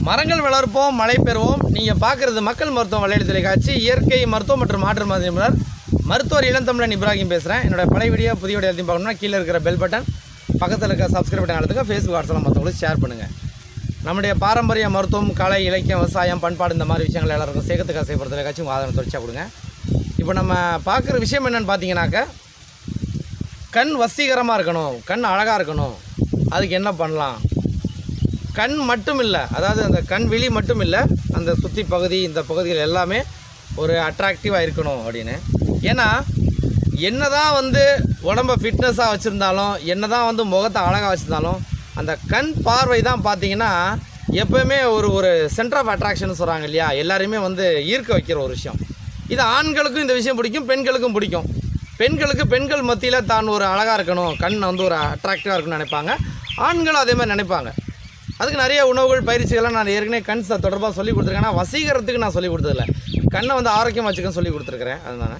மரங்கள் வளர்ப்போம் மழை பெறுவோம் நீங்கள் பார்க்குறது மக்கள் மருத்துவம் விளையாட்டு தொலைக்காட்சி இயற்கை மருத்துவம் மற்றும் மாற்று மருந்து நிபுணர் மருத்துவர் இளந்தமிழன் இப்ராஹிம் பேசுகிறேன் என்னோட பழைய வீடியோ புதிய வீடியோ எல்லாத்தையும் பார்க்கணும்னா கீழே இருக்கிற பெல் பட்டன் பக்கத்தில் இருக்க சப்ஸ்கிரைப் பட்டன் அழுத்துங்க ஃபேஸ்புக் வாட்ஸ்அப்பில் மற்றவங்களுக்கு ஷேர் பண்ணுங்கள் நம்முடைய பாரம்பரிய மருத்துவம் கலை இலக்கியம் விவசாயம் பண்பாடு இந்த மாதிரி விஷயங்கள் எல்லாருக்கும் சேர்க்கத்துக்கு ஆசைப்படுற தொலைக்காட்சி உங்கள் ஆதரவு தொடர்ச்சியாக கொடுங்க இப்போ நம்ம பார்க்குற விஷயம் என்னென்னு பார்த்தீங்கன்னாக்க கண் வசீகரமாக இருக்கணும் கண் அழகாக இருக்கணும் அதுக்கு என்ன பண்ணலாம் கண் மட்டும் இல்லை அதாவது அந்த கண் விழி மட்டும் இல்லை அந்த சுற்றி பகுதி இந்த பகுதிகள் எல்லாமே ஒரு அட்ராக்டிவாக இருக்கணும் அப்படின்னு ஏன்னா என்னதான் வந்து உடம்ப ஃபிட்னஸாக வச்சுருந்தாலும் என்னதான் வந்து முகத்தை அழகாக வச்சுருந்தாலும் அந்த கண் பார்வை தான் பார்த்தீங்கன்னா எப்போவுமே ஒரு ஒரு சென்டர் ஆஃப் அட்ராக்ஷன் சொல்கிறாங்க இல்லையா எல்லாரையுமே வந்து ஈர்க்க வைக்கிற ஒரு விஷயம் இது ஆண்களுக்கும் இந்த விஷயம் பிடிக்கும் பெண்களுக்கும் பிடிக்கும் பெண்களுக்கு பெண்கள் மத்தியில் தான் ஒரு அழகாக இருக்கணும் கண் வந்து ஒரு அட்ராக்டிவாக இருக்கணும்னு நினைப்பாங்க ஆண்களும் அதே மாதிரி நினைப்பாங்க அதுக்கு நிறைய உணவுகள் பயிற்சிகள்லாம் நான் ஏற்கனவே கண் ச- தொடர்பாக சொல்லி கொடுத்துருக்கேன் ஆனால் வசீகரத்துக்கு நான் சொல்லி கொடுத்ததில்ல கண்ணை வந்து ஆரோக்கியம் வச்சுக்கன்னு சொல்லி கொடுத்துருக்குறேன் அதனால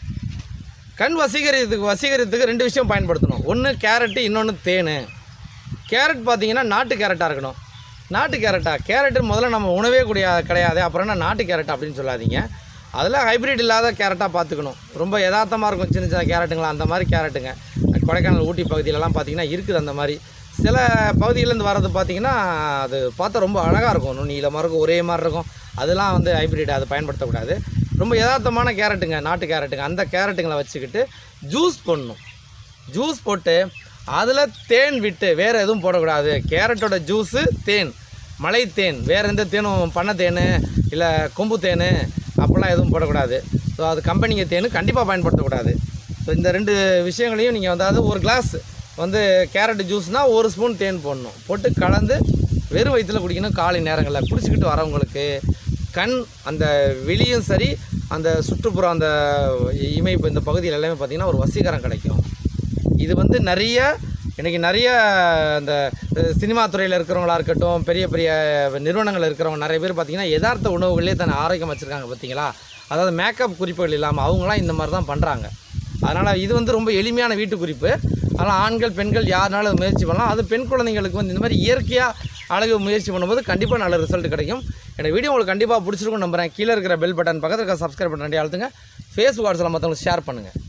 கண் வசீகரித்துக்கு வசீகரித்துக்கு ரெண்டு விஷயம் பயன்படுத்தணும் ஒன்று கேரட்டு இன்னொன்று தேன் கேரட் பார்த்தீங்கன்னா நாட்டு கேரட்டாக இருக்கணும் நாட்டு கேரட்டா கேரட்டு முதல்ல நம்ம உணவே கூடிய கிடையாது அப்புறம் என்ன நாட்டு கேரட் அப்படின்னு சொல்லாதீங்க அதில் ஹைப்ரிட் இல்லாத கேரட்டாக பார்த்துக்கணும் ரொம்ப யதார்த்தமாக இருக்கும் சின்ன சின்ன கேரட்டுங்களா அந்த மாதிரி கேரட்டுங்க கொடைக்கானல் ஊட்டி பகுதியிலலாம் பார்த்தீங்கன்னா இருக்குது அந்த மாதிரி சில பகுதியிலேருந்து வர்றது பார்த்தீங்கன்னா அது பார்த்தா ரொம்ப அழகாக இருக்கும் இன்னும் நீளமாக இருக்கும் ஒரே மாதிரி இருக்கும் அதெல்லாம் வந்து ஹைப்ரிட் அது பயன்படுத்தக்கூடாது ரொம்ப யதார்த்தமான கேரட்டுங்க நாட்டு கேரட்டுங்க அந்த கேரட்டுங்களை வச்சுக்கிட்டு ஜூஸ் பண்ணணும் ஜூஸ் போட்டு அதில் தேன் விட்டு வேறு எதுவும் போடக்கூடாது கேரட்டோட ஜூஸு தேன் மலை தேன் வேறு எந்த தேனும் பண்ண தேன் இல்லை கொம்பு தேன் அப்படிலாம் எதுவும் போடக்கூடாது ஸோ அது கம்பெனிங்க தேன் கண்டிப்பாக பயன்படுத்தக்கூடாது ஸோ இந்த ரெண்டு விஷயங்களையும் நீங்கள் வந்து அதாவது ஒரு கிளாஸ் வந்து கேரட் ஜூஸ்னால் ஒரு ஸ்பூன் தேன் போடணும் போட்டு கலந்து வெறும் வயிற்றில் குடிக்கணும் காலை நேரங்களில் குடிச்சிக்கிட்டு வரவங்களுக்கு கண் அந்த வெளியும் சரி அந்த சுற்றுப்புறம் அந்த இமை இந்த பகுதியில் எல்லாமே பார்த்திங்கன்னா ஒரு வசீகரம் கிடைக்கும் இது வந்து நிறைய இன்றைக்கி நிறைய இந்த அஹ், சினிமா துறையில் இருக்கிறவங்களா இருக்கட்டும் பெரிய பெரிய நிறுவனங்கள் இருக்கிறவங்க நிறைய பேர் பார்த்திங்கன்னா யதார்த்த உணவுகளே தன்னை ஆரோக்கியம் வச்சுருக்காங்க பார்த்தீங்களா அதாவது மேக்கப் குறிப்புகள் இல்லாமல் அவங்களாம் இந்த மாதிரி தான் பண்ணுறாங்க அதனால் இது வந்து ரொம்ப எளிமையான வீட்டு குறிப்பு அதனால் ஆண்கள் பெண்கள் யாருனாலும் அதை முயற்சி பண்ணலாம் அது பெண் குழந்தைங்களுக்கு வந்து இந்த மாதிரி இயற்கையாக அழகு முயற்சி பண்ணும்போது கண்டிப்பாக நல்ல ரிசல்ட் கிடைக்கும் இந்த வீடியோ உங்களுக்கு கண்டிப்பாக பிடிச்சிருக்கும் நம்புறேன் கீழே இருக்கிற பெல் பட்டன் பக்கத்தில் இருக்கிற சப்ஸ்கிரைப் பட்டன் அழுத்துங்க ஃபேஸ்புக் வாட்ஸ்அப்பில் மற்றவங்களுக்கு ஷேர் பண்ணுங்கள்